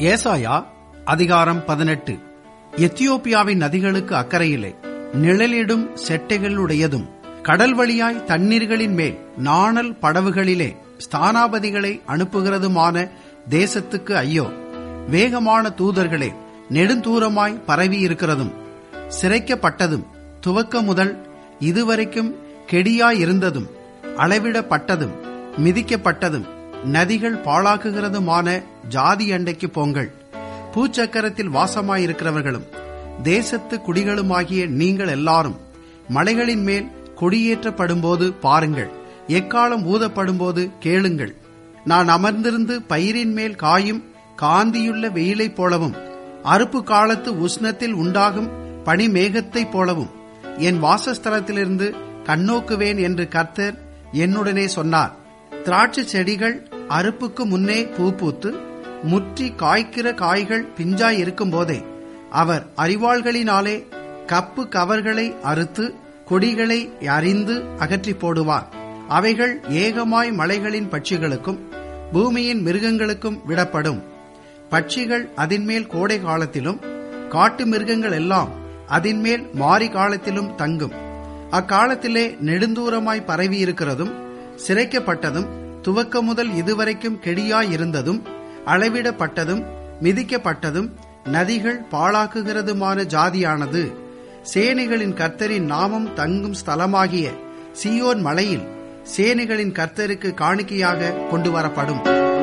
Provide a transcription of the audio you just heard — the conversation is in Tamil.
ஏசாயா அதிகாரம் பதினெட்டு எத்தியோப்பியாவின் நதிகளுக்கு அக்கறையிலே நிழலிடும் செட்டைகளுடையதும் கடல் வழியாய் தண்ணீர்களின் மேல் நாணல் படவுகளிலே ஸ்தானாபதிகளை அனுப்புகிறதுமான தேசத்துக்கு ஐயோ வேகமான தூதர்களே நெடுந்தூரமாய் பரவி இருக்கிறதும் சிரைக்கப்பட்டதும் துவக்க முதல் இதுவரைக்கும் கெடியாயிருந்ததும் அளவிடப்பட்டதும் மிதிக்கப்பட்டதும் நதிகள் பாழாக்குகிறதுமான ஜாதி அண்டைக்கு போங்கள் பூச்சக்கரத்தில் வாசமாயிருக்கிறவர்களும் தேசத்து குடிகளுமாகிய நீங்கள் எல்லாரும் மலைகளின் மேல் கொடியேற்றப்படும்போது பாருங்கள் எக்காலம் ஊதப்படும்போது கேளுங்கள் நான் அமர்ந்திருந்து பயிரின் மேல் காயும் காந்தியுள்ள வெயிலைப் போலவும் அறுப்பு காலத்து உஷ்ணத்தில் உண்டாகும் பனிமேகத்தைப் போலவும் என் வாசஸ்தலத்திலிருந்து கண்ணோக்குவேன் என்று கர்த்தர் என்னுடனே சொன்னார் திராட்சை செடிகள் அறுப்புக்கு முன்னே பூ பூத்து முற்றி காய்க்கிற காய்கள் பிஞ்சாய் இருக்கும் போதே அவர் அறிவாள்களினாலே கப்பு கவர்களை அறுத்து கொடிகளை அறிந்து அகற்றி போடுவார் அவைகள் ஏகமாய் மலைகளின் பட்சிகளுக்கும் பூமியின் மிருகங்களுக்கும் விடப்படும் பட்சிகள் அதின்மேல் கோடை காலத்திலும் காட்டு மிருகங்கள் எல்லாம் அதின்மேல் மாரி காலத்திலும் தங்கும் அக்காலத்திலே நெடுந்தூரமாய் பரவி இருக்கிறதும் சிரைக்கப்பட்டதும் துவக்க முதல் இதுவரைக்கும் கெடியாயிருந்ததும் அளவிடப்பட்டதும் மிதிக்கப்பட்டதும் நதிகள் பாழாக்குகிறதுமான ஜாதியானது சேனைகளின் கர்த்தரின் நாமம் தங்கும் ஸ்தலமாகிய சியோன் மலையில் சேனைகளின் கர்த்தருக்கு காணிக்கையாக கொண்டு வரப்படும்